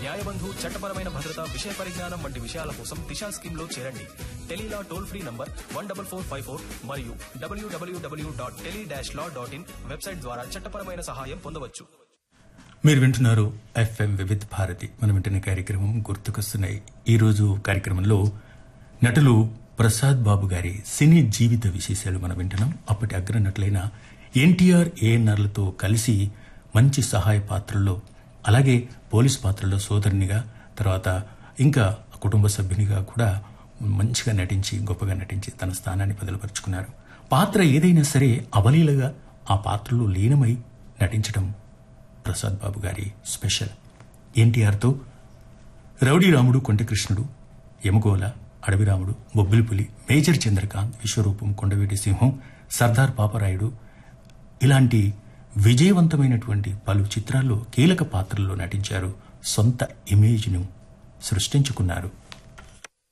న్యాయబంధు చట్టపరమైన భద్రత విషయ పరిజ్ఞానం వంటి విషయాల కోసం దిశా స్కీమ్ లో చేరండి Tele Law toll free number one double four five four మరియు WWW dot tele dash law dot in website ద్వారా చట్టపరమైన సహాయం పొందవచ్చు మీరు వింటున్నారు ఎఫ్ఎం వివిధ్ భారతి మనం వింటున్న కార్యక్రమం గుర్తుకొస్తున్నాయి ఈ రోజు కార్యక్రమంలో నటులు ప్రసాద్ బాబు గారి సినీ జీవిత విశేషాలు మనం వింటున్నాం అప్పటి అగ్రనటులైన ఎన్టీఆర్ ఏఎన్ఆర్లతో కలిసి మంచి సహాయ పాత్రల్లో అలాగే పోలీస్ పాత్రలో సోదరునిగా తర్వాత ఇంకా కుటుంబ సభ్యునిగా కూడా మంచిగా నటించి గొప్పగా నటించి తన స్థానాన్ని బదులుపరుచుకున్నారు పాత్ర ఏదైనా సరే అవలీలగా ఆ పాత్రలో లీనమై నటించడం ప్రసాద్ బాబు గారి స్పెషల్ ఎన్టీఆర్తో రౌడీ రాముడు కొంటకృష్ణుడు యమగోల అడవి రాముడు బొబ్బిలిపులి మేజర్ చంద్రకాంత్ విశ్వరూపం కొండవీటి సింహం సర్దార్ పాపరాయుడు ఇలాంటి విజయవంతమైనటువంటి పలు చిత్రాల్లో కీలక పాత్రల్లో నటించారు సొంత ఇమేజ్ను సృష్టించుకున్నారు